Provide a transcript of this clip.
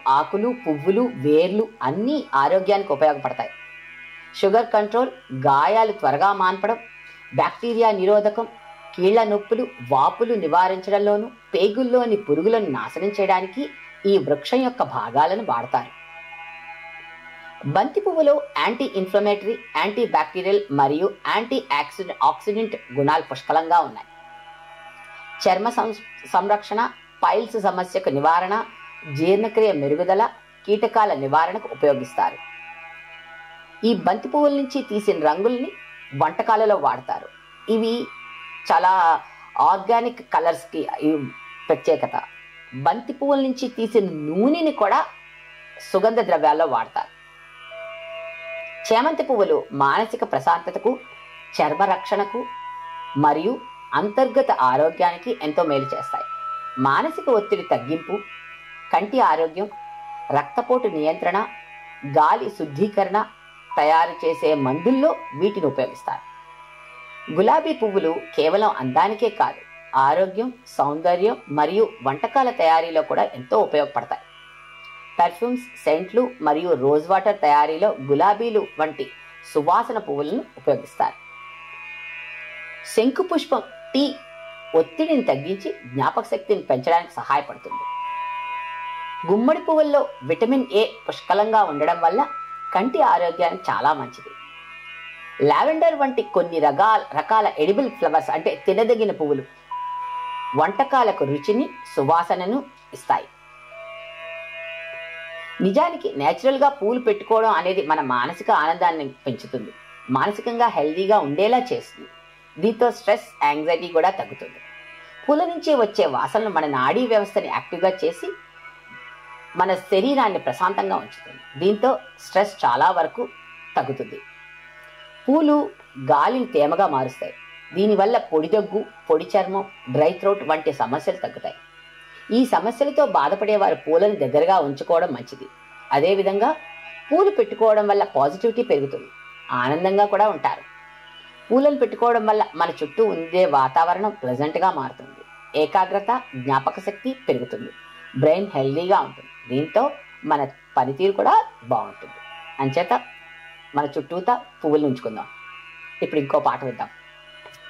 ఆకులు పువ్వులు వేర్లు అన్నీ ఆరోగ్యానికి ఉపయోగపడతాయి షుగర్ కంట్రోల్ గాయాలు త్వరగా మాన్పడం బ్యాక్టీరియా నిరోధకం కీళ్ల నొప్పులు వాపులు నివారించడంలోనూ పేగుల్లోని పురుగులను నాశనం చేయడానికి ఈ వృక్షం యొక్క భాగాలను వాడతారు బంతి పువ్వులో యాంటీ ఇన్ఫ్లమేటరీ యాంటీ బ్యాక్టీరియల్ మరియు యాంటీ ఆక్సిడెంట్ ఆక్సిడెంట్ గుణాలు పుష్కలంగా ఉన్నాయి చర్మ సం- సంరక్షణ పైల్స్ సమస్యకు నివారణ జీర్ణక్రియ మెరుగుదల కీటకాల నివారణకు ఉపయోగిస్తారు ఈ బంతి పువ్వుల నుంచి తీసిన రంగుల్ని వంటకాలలో వాడతారు ఇవి చాలా ఆర్గానిక్ కలర్స్కి ఈ ప్రత్యేకత బంతి పువ్వుల నుంచి తీసిన నూనెని కూడా సుగంధ ద్రవ్యాల్లో వాడతారు చేమంతి పువ్వులు మానసిక ప్రశాంతతకు చర్మ రక్షణకు మరియు అంతర్గత ఆరోగ్యానికి ఎంతో మేలు చేస్తాయి మానసిక ఒత్తిడి తగ్గింపు కంటి ఆరోగ్యం రక్తపోటు నియంత్రణ గాలి శుద్ధీకరణ తయారు చేసే మందుల్లో వీటిని ఉపయోగిస్తారు గులాబీ పువ్వులు కేవలం అందానికే కాదు ఆరోగ్యం సౌందర్యం మరియు వంటకాల తయారీలో కూడా ఎంతో ఉపయోగపడతాయి పెర్ఫ్యూమ్స్ సెంట్లు మరియు రోజ్ వాటర్ తయారీలో గులాబీలు వంటి సువాసన పువ్వులను ఉపయోగిస్తారు శంకు పుష్పం టీ ఒత్తిడిని తగ్గించి జ్ఞాపక శక్తిని పెంచడానికి సహాయపడుతుంది గుమ్మడి పువ్వుల్లో విటమిన్ ఏ పుష్కలంగా ఉండడం వల్ల కంటి ఆరోగ్యానికి చాలా మంచిది లావెండర్ వంటి కొన్ని రకాల రకాల ఎడిబుల్ ఫ్లవర్స్ అంటే తినదగిన పువ్వులు వంటకాలకు రుచిని సువాసనను ఇస్తాయి నిజానికి నేచురల్గా పూలు పెట్టుకోవడం అనేది మన మానసిక ఆనందాన్ని పెంచుతుంది మానసికంగా హెల్దీగా ఉండేలా చేస్తుంది దీంతో స్ట్రెస్ యాంగ్జైటీ కూడా తగ్గుతుంది పూల నుంచి వచ్చే వాసనలు మన నాడీ వ్యవస్థని యాక్టివ్గా చేసి మన శరీరాన్ని ప్రశాంతంగా ఉంచుతుంది దీంతో స్ట్రెస్ చాలా వరకు తగ్గుతుంది పూలు గాలిని తేమగా మారుస్తాయి దీనివల్ల పొడి దగ్గు పొడి చర్మం డ్రై థ్రోట్ వంటి సమస్యలు తగ్గుతాయి ఈ సమస్యలతో బాధపడే వారు పూలను దగ్గరగా ఉంచుకోవడం మంచిది అదేవిధంగా పూలు పెట్టుకోవడం వల్ల పాజిటివిటీ పెరుగుతుంది ఆనందంగా కూడా ఉంటారు పూలను పెట్టుకోవడం వల్ల మన చుట్టూ ఉండే వాతావరణం ప్లెజెంట్గా మారుతుంది ఏకాగ్రత జ్ఞాపక శక్తి పెరుగుతుంది బ్రెయిన్ హెల్దీగా ఉంటుంది దీంతో మన పనితీరు కూడా బాగుంటుంది అంచేత మన చుట్టూతా పువ్వులు ఉంచుకుందాం ఇప్పుడు ఇంకో పాట విద్దాం